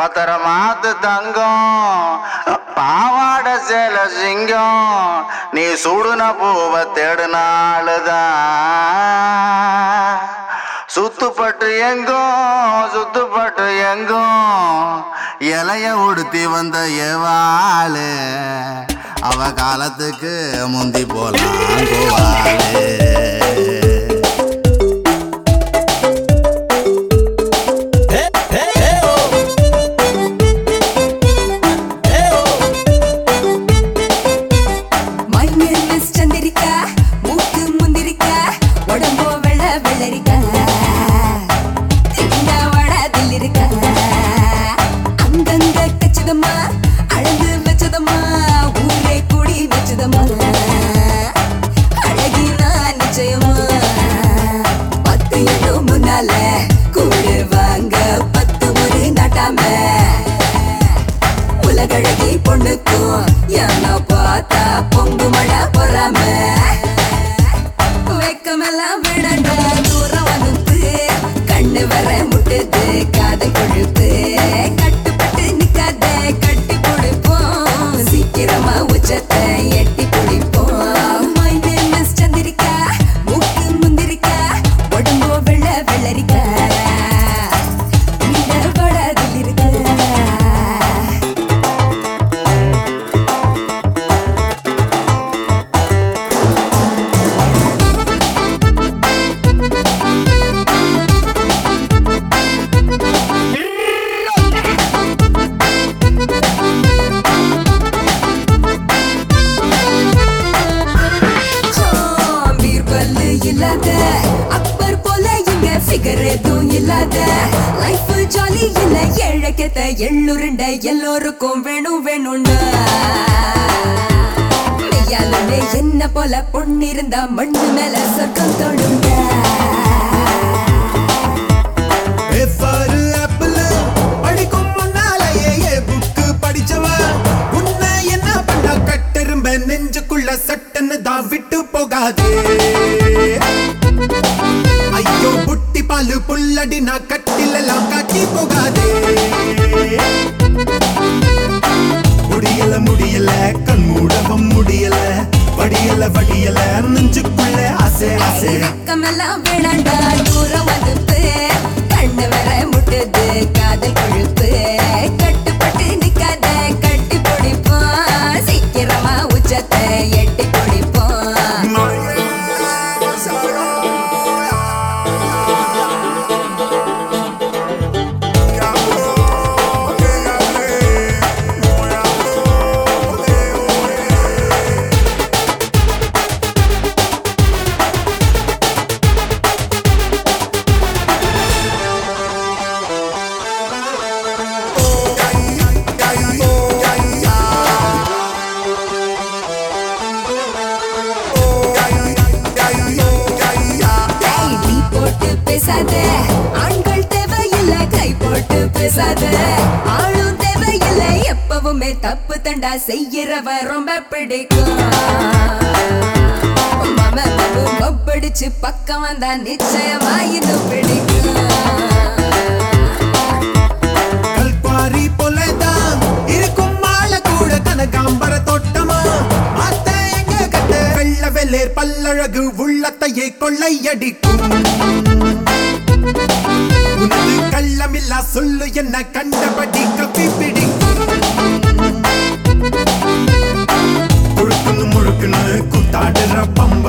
பத்திரமாத்து தங்கம் பாவாட சேல சிங்கம் நீ சுடுன பூவை தேடுனாளுதான் சுத்துப்பட்டு எங்கும் சுத்துப்பட்டு எங்கும் இலைய உடுத்தி வந்த எவாளு அவ காலத்துக்கு முந்தி போலாம் போவாளு My name is சந்திரிகா மூக்கு முந்திரிக்கா உடம்போ வெள்ள வெள்ளரிக்கா இந்த வடதில் இருக்கா அங்கங்க கச்சதம்மா அழகு வச்சதம்மா ஊரே கூடி வச்சதம்மா அழகி நான் நிச்சயமா பத்து எண்ணும் முன்னால கூடு வாங்க பத்து முறை நாட்டாம உலகழகி பொண்ணுக்கும் என்ன பார்த்தா பொங்கு மழை பொறாம வெக்கமெல்லாம் விடண்டா தூரம் அனுப்பு கண்ணு வர முட்டுது காதல் கொழுப்பு கட்டுப்பட்டு நிக்காத கட்டி பிடிப்போம் சீக்கிரமா உச்சத்தை எட்டி பிடிப்போம் My name is சந்திரிகா மூக்கு முந்திரிக்கா உடம்போ வெள்ள வெள்ளரிக்கா இந்த வடதில் இருக்கா பீர்பல்லு இல்லாத அக்பர் போல இங்க ஃபிகர் எதுவும் இல்லாத லைஃப் ஜாலி இல்ல ஏழக்கத்த எள்ளுருண்ட எல்லோருக்கும் வேணும் வேணும்னா மெய்யாலுமே என்ன போல பொண்ணு இருந்தா மண்ணு மேல சொர்க்கம் தொடுங்க எஃப்ஆர் ஆப்பிள் படிக்கும் முன்னாலேயே ஏ புக்கு படிச்சவ உன்னை என்ன பண்ண கட்டெரும்ப நெஞ்சுக்குள்ள சட்டன்னு தான் விட்டு போகாதே ஐயோ புட்டி பாலு புல்லடி நான் கட்டில எல்லாம் காட்டி போகாதே முடியல முடியல கண் மூடவும் முடியல வடியல வடியல நெஞ்சுக்குள்ள ஆசை ஆசை பக்கமெல்லாம் வேணாண்டா தூரம் அனுப்பு கண்ணு வர முட்டுது காதல் கொழுப்பு கட்டுப்பட்டு நிக்காத கட்டி பிடிப்போம் சீக்கிரமா உச்சத்தை எட்டி பிடிப்போம் டேய், நீ போட்டு பேசாத ஆண்கள் தேவையில்ல கை போட்டு பேசாத ஆளும் தேவையில்ல எப்பவுமே தப்பு தண்டா செய்யறவ ரொம்ப பிடிக்கும் மமதனும் மப்படிச்சு பக்கம் வந்தா நிச்சயமா இன்னும் பிடிக்கும் கல்குவாரி போலதான் இருக்கும் மாலை கூட கனகாம்பர தோட்டமா மாத்த எங்க கட்ட வெள்ள வெள்ளேர் பல்லழகு உள்ளத்தையே கொள்ளையடிக்கும் உனது கள்ளமில்லா சொல்லு என்ன கண்டபடி கப்பி பிடிக்கும் முழுக்குன்னு முழுக்குன்னு கூத்தாடுற பம்பு